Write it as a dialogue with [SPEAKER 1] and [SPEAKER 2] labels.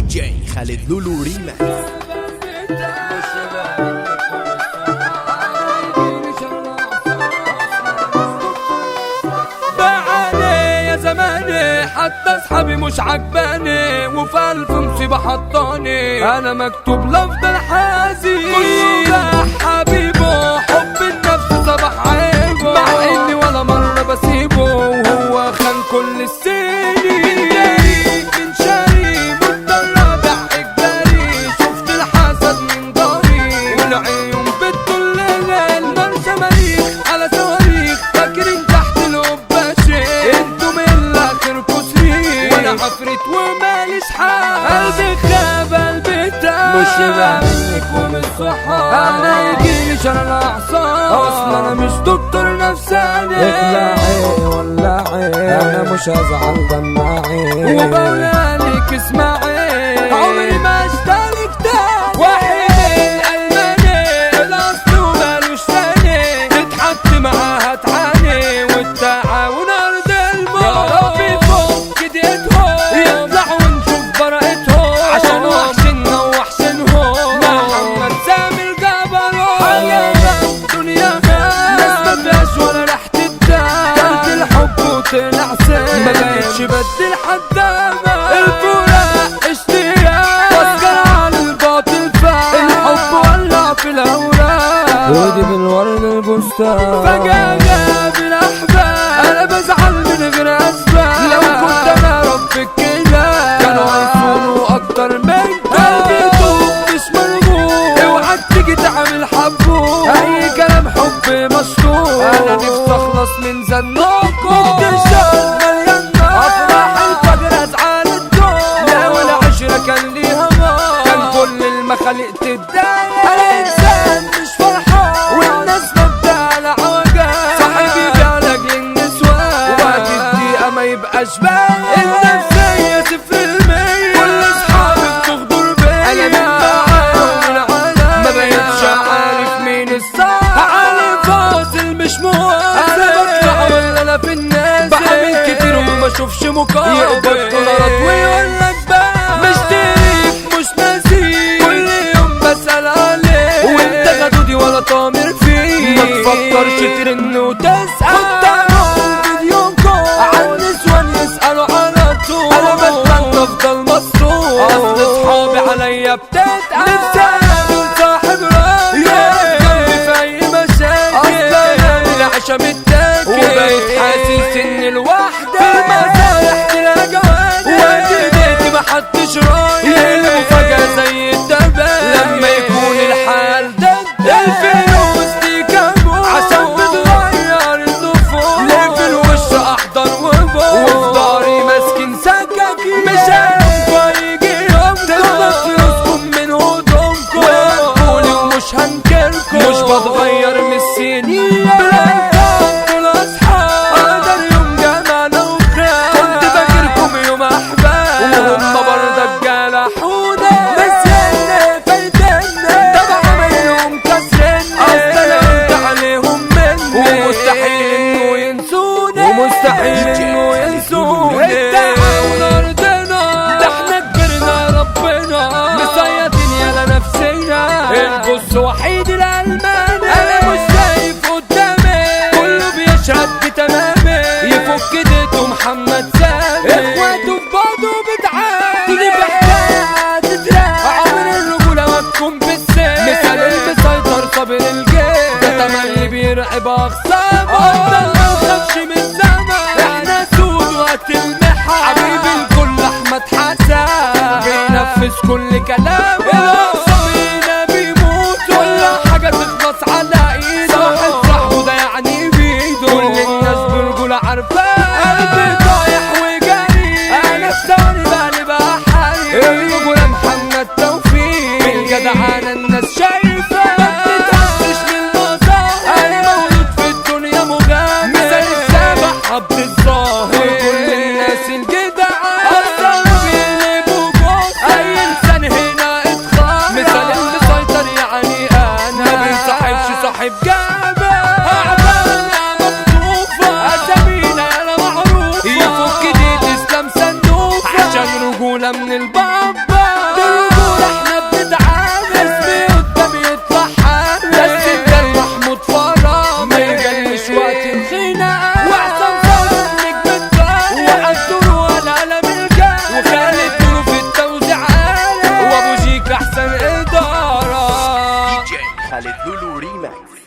[SPEAKER 1] دي جي خالد لولو ريماكس
[SPEAKER 2] بعاني يا زماني حتى اصحابي مش عجباني وفي الف مصيبه حطاني انا مكتوب لافضل حزين كله ده حبيبه حب النفس صباح عيبه مع اني ولا مره بسيبه وهو خان كل السنين من شاري مضطر ابيع اجباري شفت الحسد من داري والعيون بتطل النار شماريخ على صواريخ فاكرين تحت القباشة انتوا من الاخر كسرين وانا عفريت وماليش حال قلبي خاب قلبي تاب مش شبع منك ومن صحاب انا يجيلي شلل اعصاب اصلا انا مش دكتور نفساني
[SPEAKER 3] اخلعي ولعي انا مش هزعل دمعي
[SPEAKER 2] وبقولك اسمعي عمري ما اشتري كتاب وحيد الماني الاصل ومالوش ثاني تتحط معاها تعاني والتعاون ارض الموت يا ربي فوق كديتهم يطلعوا ونشوف براءتهم عشان وحشنا ووحشنهم محمد سامي الجبروت حياة دنيا ناس ما فيهاش ولا ريحة الدم كانت الحب وطلع سام ما بقتش بدل حدامة الفراق اشتياق واسكر على الباطل فاق الحب ولع في الاوراق
[SPEAKER 3] ودي بالورد البستان
[SPEAKER 2] فجأة جاب الأحباب أنا بزعل من غير أسباب لو كنت أنا ربك كده كانوا هيصونوا أكتر من قلبي طوب مش مرغوب اوعى تيجي تعمل حبوب أي كلام حب مشروب أنا نفسي أخلص من زنوكم الشهر مليان نار أفراح الفجر أزعل الدور لا ولا عشرة كان ليها نار كان كل المخالق تتضايق أنا إنسان مش فرحان والناس مبدأ على عوجات صاحبي بيعالج للنسوان ووقت الدقيقة ما يبقاش باين النفسية صفر المية كل أصحابي بتغدر بيا أنا من معاهم من العالم ما بقتش عارف مين الصح عارف فاصل مش مواصل أنا بطلع ولا أنا في الناس بعمل كتير وما أشوفش مقابل يقبض دولارات ويقول لك بقى مش تاريخ مش نسيم كل يوم بسأل عليك وانت غدودي ولا طامر فيه ما تفكرش ترن وتسأل كنت اعمل فيديو كول عن نسوان يسألوا على طول انا بتمنى افضل مصروف اصل اصحابي عليا بتتقل نفسي اقابل صاحب راجل جنبي في اي مشاكل اصلا انا العشا متاكل وبقيت حاسس ان الوحدة في المسارح تلاقي جواز واجي محدش رايح المفاجأة زي الدباب لما يكون الحال ده الفلوس دي كابوس عشان بتغير النفوس ليه في الوش احضر وبوس وفي داري ماسكين سكاكين مش هينفع يجي يوم تخلص فلوسكم من هدومكم ويقولي ومش هنكركم مش بتغير من السنين بالأيام دول أصحاب أقدر يوم جمعنا وخير كنت فاكركم يوم أحباب وهم برضك جرحونا بس اللي فايتنا طبعا عملهم كسرنا أصل أنا قلت عليهم مني ومستحيل إنه ينسونا ومستحيل إنه ينسونا التعاون أرضنا ده احنا كبرنا ربنا مصيدين يالا نفسنا البص وحيد الألماني أنا مش شايف قدامي كله بيشهد بتمامي يفك ايديته محمد سامي اخواته في بعضه بتعاني تيجي بحكاية تتراقى عمر الرجولة ما تكون بالسيف مثال المسيطر صابر الجيش ده تملي بيرعب أخصامه أفضل ما نخافش من الزمن احنا سود وقت المحن حبيب الكل أحمد حسن بينفذ كل كلامه الأقصى بيموت كل حاجة تخلص على ايده صاحب صاحبه ده يعني بيده كل الناس برجولة عارفاه قلبي طايح وجري انا في ثواني بقلب احري الرجولة محمد توفيق بالجدعانة الناس شايفة ما بتتهزش من المظاهر انا مولود في الدنيا مغامر مثال السابح عبد الظاهر كل الناس الجدعان اصلا بيقلبوا جوز اي انسان هنا اتخان مثال المسيطر يعني انا ما بيصاحبش صاحب جابه اعمالنا مخطوفه اسامينا انا معروفه يفك دي تسلم صندوقه عشان رجوله من البابا
[SPEAKER 1] خالد لولو ريماكس